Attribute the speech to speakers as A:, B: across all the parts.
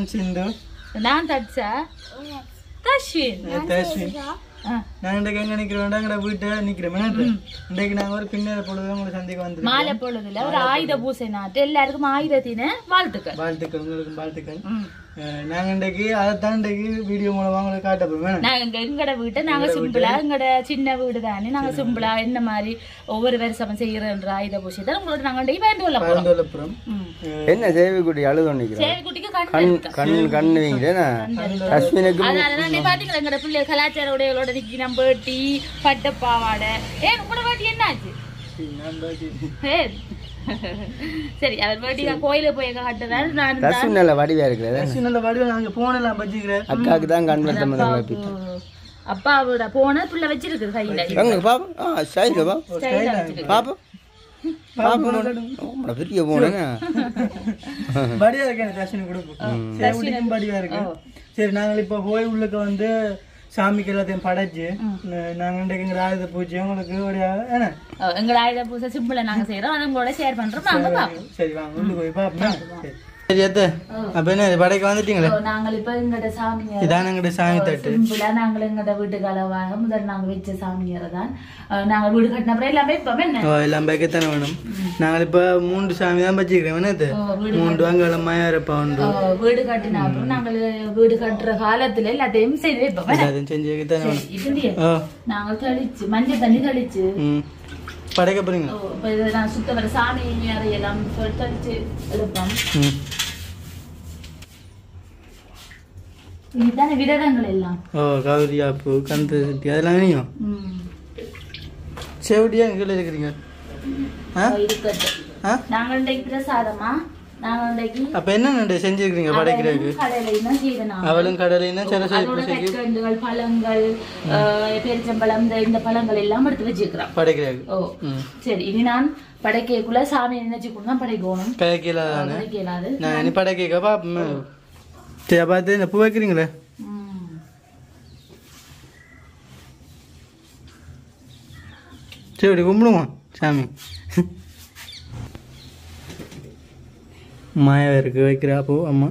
A: நான் சிந்து
B: நான் தட்சா தஷ்வின்
A: தஸ்வின்
B: ஆ.
A: நான் இன்றைக்கு எங்க நிக்கிறோம் எங்கட வீட்டை நிக்கிறோம் என்ன இன்றைக்கு நாங்க ஒரு பின்னர் பொழுது உங்களை சந்திக்க வந்து
B: மாலை பொழுதுல ஒரு ஆயுத பூசை நாட்டு எல்லாருக்கும் ஆயுதத்தின வாழ்த்துக்கள்
A: வாழ்த்துக்கள் உங்களுக்கு வாழ்த்துக்கள்
B: ம்.
A: அஹ் நாங்க இன்றைக்கு அதைத்தான் இன்றைக்கு வீடியோ மூலமா உங்களுக்கு காட்ட போறோம்
B: நாங்க எங்க- எங்கட வீட்டை நாங்க சிம்பிளா எங்கட சின்ன வீடு தானே நாங்க சிம்பிளா என்ன மாதிரி ஒவ்வொரு வருஷமும் செய்யறன்ற ஆயுத பூசை தான் உங்களோட நாங்க இன்றைக்கு பயந்து கொள்ள போறோம்
A: பரந்தோலப்புறம்
B: ம்.
C: என்ன சேவிக்குட்டி அழுது நிற்கிறேன்
B: சரி குட்டிக்கு கண் எடுத்தோம்.
C: கண் கண்ணு வீங்களேண்ணா அஸ்வினுக்கு
B: அதனால நீ பாத்தீங்களா எங்கட பிள்ளை கலாச்சார உடைகளோட நிக்கி நம்ம வேட்டி பட்டு பாவாடை ஏன் உங்களோட வேட்டி என்னாச்சு ஏன்? சரி அவர் வேட்டி கோயிலுக்கு போய் எங்க கட்டுறாரு நான் தான்
C: அஸ்வின் நல்ல வடிவா இருக்கிறது
A: நல்ல வடிவம் நாங்க போனலாம் பச்சிக்கிறேன்
C: அக்காவுக்கு தான் கண் வருத்தம் வந்து
B: அப்பாவோட போன பிள்ளை வச்சிருக்கு கையில
C: எங்க பாப்போம் ஆ சைடுல பா
B: ஸ்டைலா வச்சிருக்கு
C: பாப்போம் பாப்போம் பெரிய போனேங்க
A: படியா இருக்கேன் தர்ஷினி கொடுக்கும் சரி உடிக்கும் படியா இருக்கு சரி நாங்கள் இப்ப போய் உள்ளுக்கு வந்து சாமிக்கு எல்லாத்தையும் படைச்சு நா- நாங்க இன்றைக்கு எங்க ஆயுத பூஜை உங்களுக்கு ஒரு என்ன
B: அஹ் எங்களோட ஆயுத பூசை சிம்பிளா நாங்க செய்யறோம் அதை உங்களோட ஷேர் பண்றோம் நாங்க பாப்போம்
A: சரி வாங்க உள்ளுக்கு போய் பாப்போம் சரி. சரி அத்தை அப்ப என்ன படைக்கு வந்துட்டீங்களே
B: So, நாங்கள் இப்ப எங்கட சாமியார்
A: இதான் எங்கட சாமி தட்டு
B: சிம்பிளா நாங்கள் எங்கட வீட்டுக்கு அளவாக முதல் நாங்க வச்ச சாமியாரை தான் அஹ் நாங்க வீடு கட்டின அப்புறம் எல்லாமே இப்ப என்ன
A: ஓ எல்லாம் பேக்கத்தானே வேணும் நாங்கள் இப்ப மூன்று சாமி தான் பச்சிக்கிறோம் என்னது
B: அஹ் வீடு
A: மூன்று அங்காளம் மாயாரப்பா உண்டு
B: அஹ் வீடு கட்டின அப்புறம் நாங்கள் வீடு கட்டுற காலத்துல எல்லாத்தையும் செய்து வைப்போம் என்ன?
A: எல்லாத்தையும் செஞ்சு வைக்கத்தானே வேணும்
B: இதுலயே
A: ஓ
B: நாங்கள் தெளிச்சு மஞ்சள் தண்ணி தெளிச்சு
A: ம் படைக்க போறீங்க
B: ஓ, இப்ப இது நான் சுத்த வர சாமி அறையெல்லாம் சொல்லி தெளிச்சு எழுப்போம்
A: ம்
B: இதுதானே விரதங்கள் எல்லாம்
A: ஓ கௌரி ஆப்பு கந்து சட்டி அதெல்லாம் வேணும்
B: ம்.
A: செவடியா கீழே இருக்கிறீங்க ஆ
B: இருக்கட்டும்
A: ஆ
B: நாங்கள் இன்றைக்கு பிரசாதமா நாங்கள் இன்றைக்கு
A: அப்ப என்ன நண்டு செஞ்சிருக்கிறீங்க படைக்கிறதுக்கு
B: கடையில தான் செய்தோம்
A: அவளும் கடலையும் சரஸ்வதி
B: அதோட
A: பூசைக்கு
B: கற்கண்டுகள் பழங்கள் அஹ், பேரிச்சம்பழம் இந்த இந்த பழங்கள் எல்லாம் எடுத்து வச்சுக்கிறோம்
A: படைக்கிறதுக்கு
B: ஓ
A: ம்
B: சரி இனி நான் படைக்கக்குள்ள சாமி நினைச்சு கொண்டு தான் படைக்கணும்
A: கதைக்கல தானே
B: படைக்க இயலாது
A: நான் இனி படைக்க பாப்போமே சரி பார்த்து இந்த பூ வைக்கிறீங்களே
B: ம்.
A: சரி இப்படி கும்பிடுவோம் சாமி மாயா இருக்கு வைக்கிறா பூ அம்மா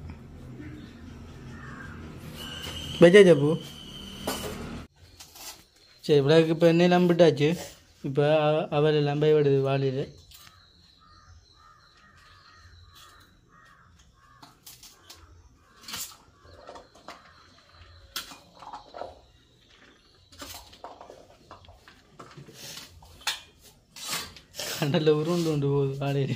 A: வச்சாச்சா பூ சரி விளக்கு இப்போ எண்ணெய் நம்பிட்டாச்சு இப்போ அவள் எல்லாம் பயப்படுது வாளியில் கண்டல உருண்டு உண்டு போகுது வாழையில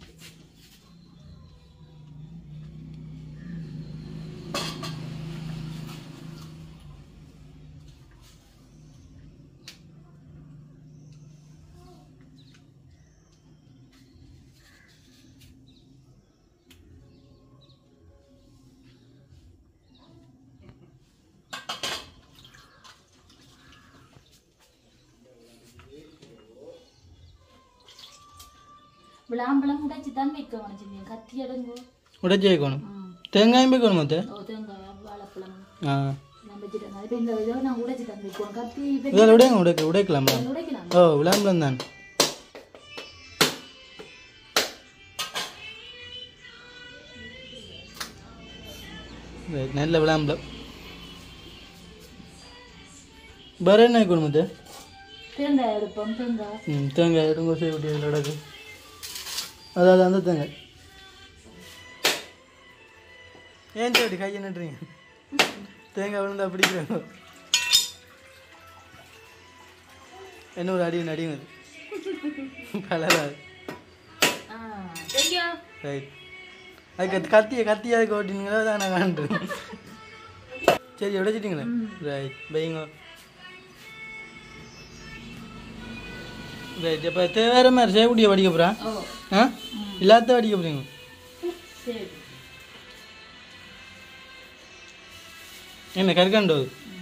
B: விளாம்பழம் உடைச்சு தான் வைக்க உனச்சு கத்தி அடங்கு
A: உடச்சி வைக்கணும் தேங்காயும் வைக்கணும் மத்த
B: ஓ தேங்காய் வாழைப்பழம்
A: ஆ
B: நான் வச்சுட்டேன் இப்போ இந்த இதோ நான் உடைச்சு தான் வைக்குவோம் கத்தி இப்ப
A: இதில் உடைங்க உடைக்க உடைக்கலாமா
B: உடைக்கலாம்
A: ஓ விளாம்பலம் தான் ரைட் நல்ல விளாம்பலம் வேற என்ன வைக்கணும் மத்த
B: தேங்காய் எடுப்போம் தேங்காய்
A: ம் தேங்காய் எடுங்க செய்ய விட்டு இடக்கு அதாவது அந்த தேங்காய் ஏன் சேவடி கையை நட்டுறீங்க தேங்காய் விழுந்தா பிடிக்கிறாங்க என்ன ஒரு அடி அடிங்க கலராது
B: ஆ தேங்காய்
A: ரைட் அதுக்கு கத்தியை கத்தியை அதுக்கு ஓட்டினீங்களா தான் நான் காண்றேன் சரி உடைச்சிட்டிங்களே ரைட் பையங்க ரைட் இப்போ வேற மாதிரி சேவடியை வடிக்க போகிறேன்
B: ஓ
A: ஆ இல்லாத வடிக்க போகிறீங்க
B: சரி
A: என்ன கற்கண்டு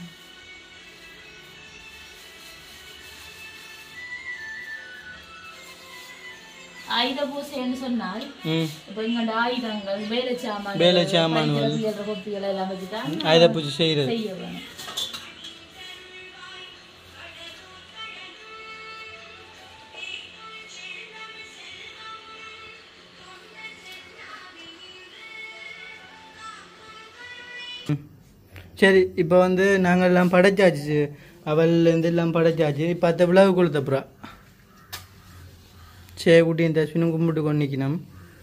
B: ஆயுத பூசைன்னு சொன்னால்
A: ம்
B: இப்போ எங்களோட ஆயுதங்கள் வேலை சாமான்
A: வேலை சாமான்கள்.
B: கொப்பிகள் எல்லாம் வச்சுதான்
A: ஆயுத பூஜை செய்கிறது
B: செய்ய வேணும்
A: சரி இப்போ வந்து நாங்கள் எல்லாம் படைச்சாச்சு அவள் இருந்து எல்லாம் படைச்சாச்சு இப்போ அத்தை விழாவு கொடுத்தப்புறா சரி குட்டியும் தஸ்வினும் கும்பிட்டு கொண்டு நிற்கணும்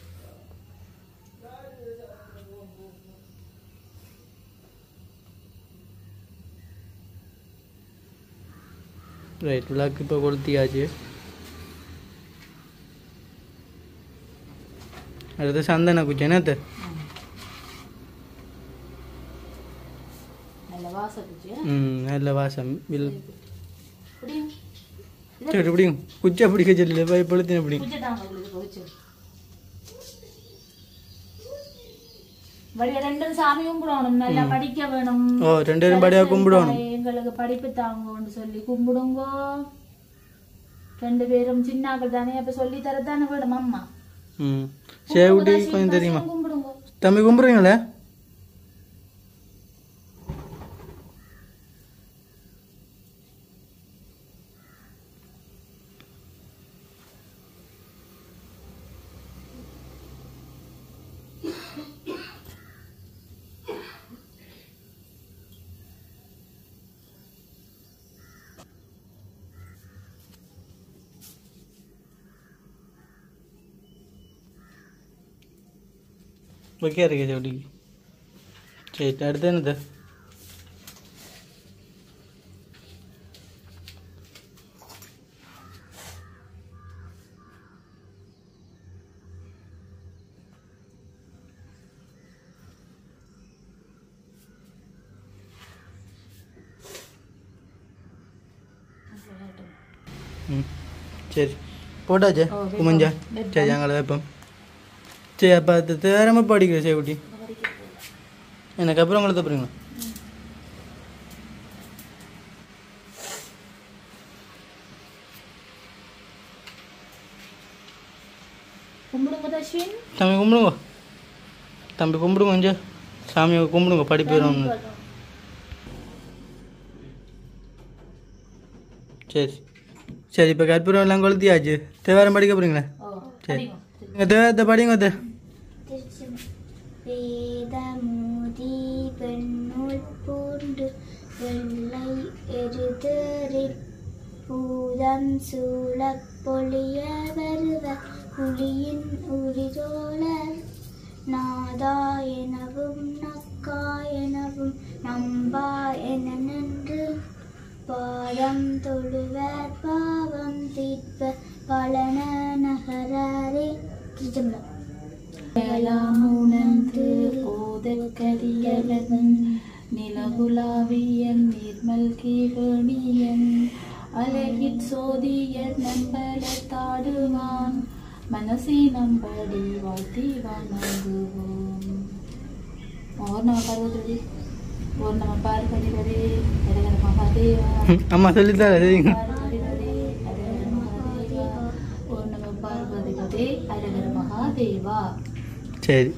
A: ரைட் விழாக்கு இப்போ கொளுத்தியாச்சு அடுத்து சந்தன குச்சி என்னத்த
B: நல்ல வாசத்துச்சு
A: ம் நல்ல வாசம் வில்
B: புரியும்
A: சரி பிடிக்கும் குச்சா பிடிக்க சொல்லல போய் பொழுத்தின பிடிக்கும்
B: பூஜை தாங்க உங்களுக்கு பூஜை வழிய ரெண்டும் சாமி கும்பிடணும் நல்லா படிக்க வேணும்
A: ஓ ரெண்டு பேரும் படியா கும்பிடணும்
B: எங்களுக்கு படிப்பு தாங்கன்னு சொல்லி கும்பிடுங்கோ ரெண்டு பேரும் சின்னாக்கள் தானே அப்ப சொல்லி தரதானே வேணும் அம்மா
A: ம் சரி குட்டி கொஞ்சம் தெரியுமா
B: கும்பிடுங்க
A: தம்பி கும்பிட்றீங்களே ஓகே இருக்கு ஜவுடி சரி அடுத்து என்னது ம் சரி போட்டாச்சே குமஞ்சா சரி ഞങ്ങൾ வைப்போம் சரி அப்போ அது தேரமாக படிக்கிற சேகுட்டி எனக்கு அப்புறம் உங்களை தப்புறீங்களா
B: கும்பிடுங்க தஸ்வின்
A: தம்பி கும்பிடுங்க தம்பி கும்பிடுங்க கொஞ்சம் சாமியை கும்பிடுங்க படிப்பு வரும் சரி சரி இப்போ கற்பூரம் எல்லாம் கொளுத்தியாச்சு தேவாரம் படிக்க போகிறீங்களா
B: ஓ
A: சரி
B: படிங்க.
A: நீங்கள் தேவாரத்தை படிங்க தே
D: வேதமூதி பெண்ணுள் பூண்டு வெள்ளை எருதறில் பூதம் சூழப் பொழிய வருவ புலியின் உரிதோழர் நாதா எனவும் நக்கா எனவும் நம்பா என நின்று பாதம் தொழுவர் பாவம் தீர்ப்ப பலன நகரே திருச்சம்பலம்
B: வேளாமுணர்ந்து ஓதற்கரியலன் நிலகுலாவியன் நிர்மல் கீவணியன் அழகிற் சோதியர் நம்பலத்தாடுவான் மனசை நம்படி வாழ்த்தி வணங்குவோம் ஓர் நம பார்வதி ஓர் நம பார்வதி வரே ஹரஹர மகாதேவா
A: அம்மா சொல்லித்தார சரிங்க
B: பார்வதி வரே ஹரஹர மகாதேவா ஓர் நம பார்வதி வரே ஹரஹர மகாதேவா
A: சரி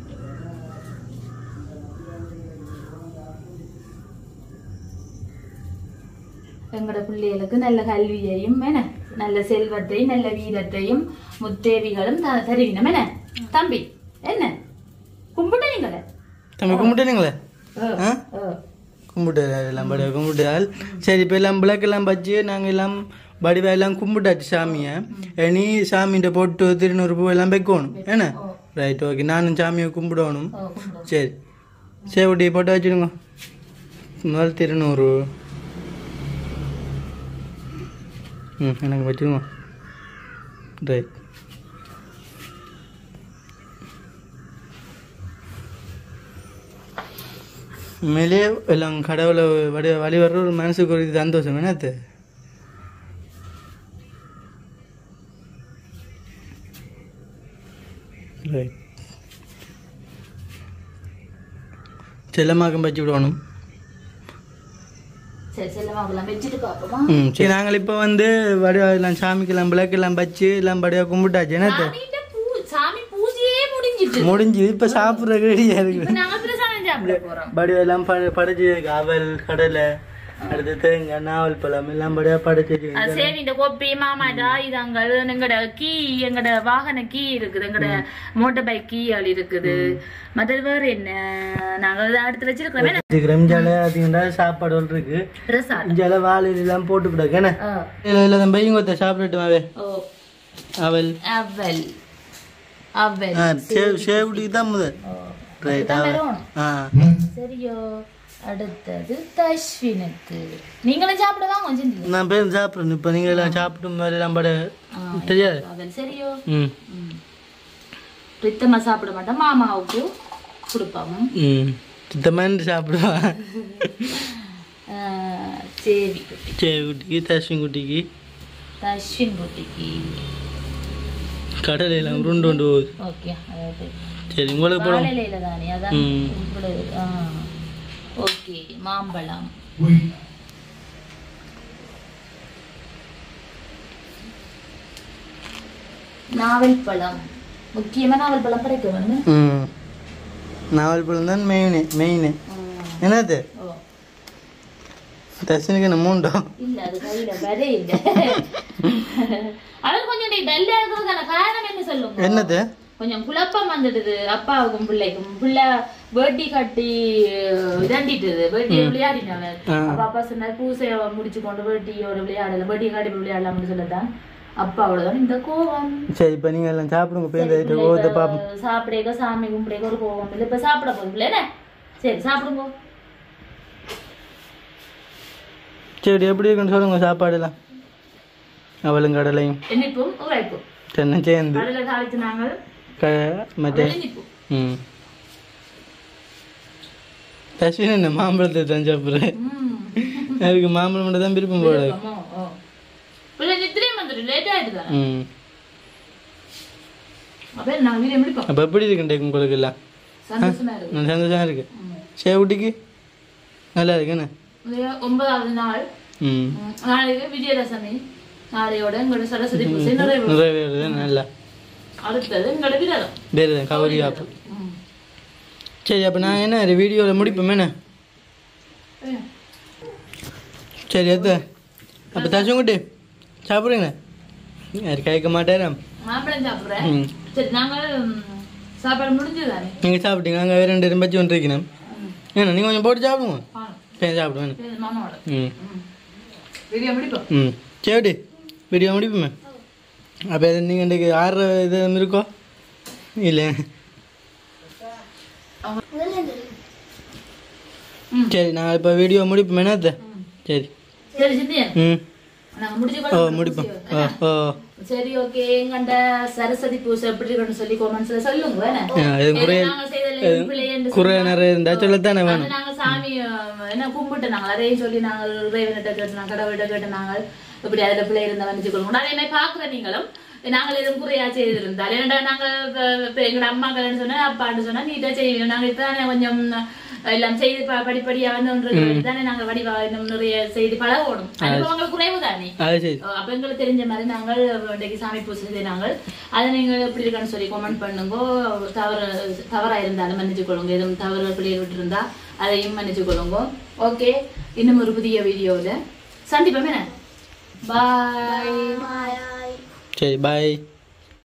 B: எங்களோட பிள்ளைகளுக்கு நல்ல கல்வியையும் என்ன நல்ல செல்வத்தையும் நல்ல வீரத்தையும் முத்தேவிகளும் த- தருவினம் என்ன தம்பி என்ன கும்பிட்ட நீங்களே
A: தம்பி கும்பிட்டீங்களே ஆ
B: ஓ.
A: கும்பிட்டு எல்லாம் படிவா கும்பிட்டால் சரி இப்போ எல்லாம் விளக்கெல்லாம் வச்சு நாங்கள் எல்லாம் வடிவா எல்லாம் கும்பிட்டாச்சு சாமியை இனி சாமிகிட்ட போட்டு திருநூறு பூ எல்லாம் வைக்கணும் என்ன ரைட் ஓகே நானும் சாமியை கும்பிடணும்
B: ஓ, கும்பிடு.
A: சரி சேவட்டி போட்டு வச்சுடுங்க முதல் திருநூறு ம் எனக்கு வச்சுருங்க ரைட் உண்மையிலேயே எல்லாம் கடவுளை வழி வழி வர்ற ஒரு மனசுக்கு ஒரு இது சந்தோஷம் என்னத்து ரைட் செல்லமாக்கம் வச்சு விடணும்
B: சரி செல்லமாவெல்லாம் வச்சுட்டு பார்ப்போமா
A: ம் சரி நாங்கள் இப்போ வந்து வடிவா எல்லாம் சாமிக்கெல்லாம் விளக்கெல்லாம் வச்சு எல்லாம் படியா கும்பிட்டாச்சு என்னத்து
B: சாமிகிட்ட பூ- சாமி பூஜையே முடிஞ்சிட்டு
A: முடிஞ்சு இப்போ சாப்பிட்ற ரெடியாக
B: இப்ப
A: இருக்குது
B: நாங்க பிரசாதம் சாப்பிட போறோம்
A: வடிவா எல்லாம் ப படைச்சு அவல் கடலை அடுத்து தேங்காய் நாவல் பழம் எல்லாம் படியா படைச்சு
B: அது சரி இந்த கோப்பி மாமாடா இதங்கள் எங்கட கீ எங்கட வாகன கீ இருக்குது எங்கட மோட்டர் பைக் கீகள் இருக்குது மற்றது வேற என்ன நாங்க அதை அடுத்து வச்சிருக்கிறோமே
A: வச்சுக்கிறோம் இஞ்சால அதிகண்டா சாப்பாடு இருக்கு
B: ரெசார்ட்
A: இஞ்சால வாழை எல்லாம் போட்டு கிடக்கு என்ன இல்ல இல்ல தம்பி இங்க ஒருத்தர் சாப்பிடட்டுமாவே
B: ஓ
A: அவல்
B: அவல் அவல்
A: ஆ சேவ் சேவடிக்கு தான் முதல் ரைட் அவல்
B: வரணும்.
A: ஆ
B: சரியோ அடுத்தது தஷ்வினுக்கு நீங்களும் சாப்பிட வாங்க கொஞ்சம்
A: நான் பேர் சாப்பிட்றேன் இப்போ நீங்கள் எல்லாம் சாப்பிட்டு மாதிரி எல்லாம் பட தெரியாது
B: அவல் சரியோ
A: ம்
B: ம். பித்தமா சாப்பிட மாட்டோம் மாமாவுக்கு கொடுப்பாங்க
A: ம் சுத்தமாக சாப்பிடுவா
B: ஆஹ், சேவி குட்டி
A: சேவ் குட்டிக்கு தர்ஷன் குட்டிக்கு
B: தஷ்வின் குட்டிக்கு
A: கடலையெல்லாம் உருண்டு கொண்டு போகுது
B: ஓகே அதாவது
A: சரி உங்களுக்கு போடும்
B: வாழையில தானே அதான்
A: ம்.
B: இவ்வளவு ஆ ஓகே மாம்பழம் நாவல் பழம் முக்கியமா நாவல் பழம் படைக்க வேணும்
A: ம் நாவல் பழம் தான் மெயின் மெயின் என்னது
B: ஓ
A: தர்ஷனுக்கு என்ன மூண்டோ
B: இல்ல அது கையில வரே இல்ல அது கொஞ்சம் டல்லா இருக்கிறதுக்கான காரணம் என்ன சொல்லுங்க
A: என்னது
B: கொஞ்சம் குழப்பம் வந்துடுது அப்பாவுக்கும் பிள்ளைக்கும் பிள்ளை வேட்டி கட்டி இதண்டிட்டுது வேட்டியை விளையாடினவர்
A: ஆ.
B: அப்ப அப்பா சொன்னார் பூசைய முடிச்சு கொண்டு வேட்டியோட விளையாடல வேட்டியை காட்டி போய் விளையாடலாம்னு சொல்லத்தான் அப்பாவோடதான் இந்த கோபம்
A: சரி இப்போ நீங்கள் எல்லாம் சாப்பிடுங்க பேருந்து ஓத பார்ப்போம்
B: சாப்பிடேக்க சாமி கும்பிடேக்க ஒரு கோபம் இல்லை இப்ப சாப்பிட போகுது என்ன சரி சாப்பிடுங்க
A: சரி எப்படி இருக்குன்னு சொல்லுங்க சாப்பாடுலாம் அவளும் கடலையும்
B: இனிப்பும் உரைப்பும்
A: தென்னை சேர்ந்து
B: கடலை தாளிச்சு நாங்கள்
A: க மற்ற
B: இனிப்பும்
A: ம் தஸ்வின் என்ன மாம்பழத்தை தான் சாப்பிட்றேன்
B: ம்.
A: அதுக்கு மாம்பழம் மட்டும் தான் விருப்பம் போட
B: ஆமா, ஓ. பிள்ளை நித்திரையும் வந்துட்டு லேட் ஆயிட்டு
A: ம்
B: அப்ப நாங்க வீடியோ முடிப்போம்
A: அப்போ எப்படி இருக்குண்டே உங்களுக்கு எல்லாம்
B: சந்தோஷமா இருக்கு
A: ம், சந்தோஷமா இருக்கு
B: ம்.
A: சேவட்டிக்கு நல்லா இருக்குண்ணே
B: இது ஒன்பதாவது நாள்
A: ம்
B: ம், நாளைக்கு விஜயதசமி நாளையோட எங்களோட சரஸ்வதி பூஜை நிறைவு
A: நிறைவேறுது நல்லா
B: அடுத்தது எங்களோட விரதம்
A: வேறு தான் கவரி ஆப்பு
B: ம்.
A: சரி அப்போ நான் என்ன வீடியோவில் முடிப்போம் என்ன
B: ஏ,
A: சரி எத்த அப்போ தச்சுங்கிட்டு சாப்பிடுங்க யாரு கேட்க மாட்டாராம்
B: மாம்பழம் சாப்பிடுறேன்
A: ம்
B: சரி நாங்கள் ம், சாப்பாடு முடிஞ்சதுதானே
A: நீங்கள் சாப்பிட்டீங்க அங்கே வேறு ரெண்டு ரெம்பச்சி ஒன்று இருக்கணும்
B: ம்.
A: ஏன்னா நீங்கள் கொஞ்சம் போட்டு சாப்பிடுங்க
B: ஆ,
A: சரி சாப்பிடுவேன்
B: சரி, மாமாவோட
A: ம்
B: ம். வீடியோ முடிப்போம்
A: ம் சரி வீடியோ முடிப்போமே அப்போ நீங்கள் இன்றைக்கு ஆடுற இது இருக்கோ இல்லை
B: ம்.
A: சரி நான் இப்போ வீடியோ முடிப்போமே என்னத்த சரி
B: சரி சித்தியன்
A: ம்
B: நாங்க முடிச்சு
A: ஓ
B: கொள்ளலாம்.
A: முடிப்போம்
B: முடிச்சு,
A: ஓ
B: என்ன?
A: ஓ
B: சரி ஓகே எங்கண்ட சரஸ்வதி பூஜை எப்படி இருக்குன்னு சொல்லி கொமெண்ட்ஸ்ல சொல்லுங்க என்ன?
A: ஆ, இது குறை
B: நாங்க செய்ததுல எது பிழை என்று
A: குறை
B: சொன்னா,
A: நிறைய இருந்தால் சொல்லத்தானே
B: அது
A: வேணும்
B: நாங்க சாமி அஹ், என்ன கும்பிட்டு நாங்கள் அதையும் சொல்லி நாங்கள் இறைவனிட்ட கேட்டு நாங்கள் கடவுள்கிட்ட கேட்டு நாங்கள் இப்படி அதுல பிள்ளை இருந்தா வந்து கொள்ளுங்க அதே மாதிரி பாக்குற நீங்களும் நாங்கள் எதுவும் குறையா செய்திருந்தால் ஏன்னா நாங்கள் இப்ப- இப்ப எங்களோட அம்மாக்கள்னு சொன்னா அப்பான்னு சொன்னா நீட்டா செய்வீங்க நாங்க இப்பதானே கொஞ்சம் எல்லாம் செய்து ப- படிப்படியா வந்து ஒன்று தானே நாங்க வடிவா இன்னும் நிறைய செய்து பழகணும் அனுபவங்கள் குறைவு தானே
A: அது சரி
B: அப்ப எங்களுக்கு தெரிஞ்ச மாதிரி நாங்கள் இன்றைக்கு சாமி பூஜை செய்தாங்கள் அதை நீங்கள் எப்படி இருக்கான்னு சொல்லி கமெண்ட் பண்ணுங்க தவறு தவறா இருந்தாலும் மன்னிச்சு கொள்ளுங்க எதுவும் தவறு பிள்ளைகள் விட்டுருந்தா அதையும் மன்னிச்சு கொள்ளுங்க ஓகே இன்னும் ஒரு புதிய வீடியோவில் சந்திப்போம் என்ன பாய்
D: Bye.
A: சரி பாய்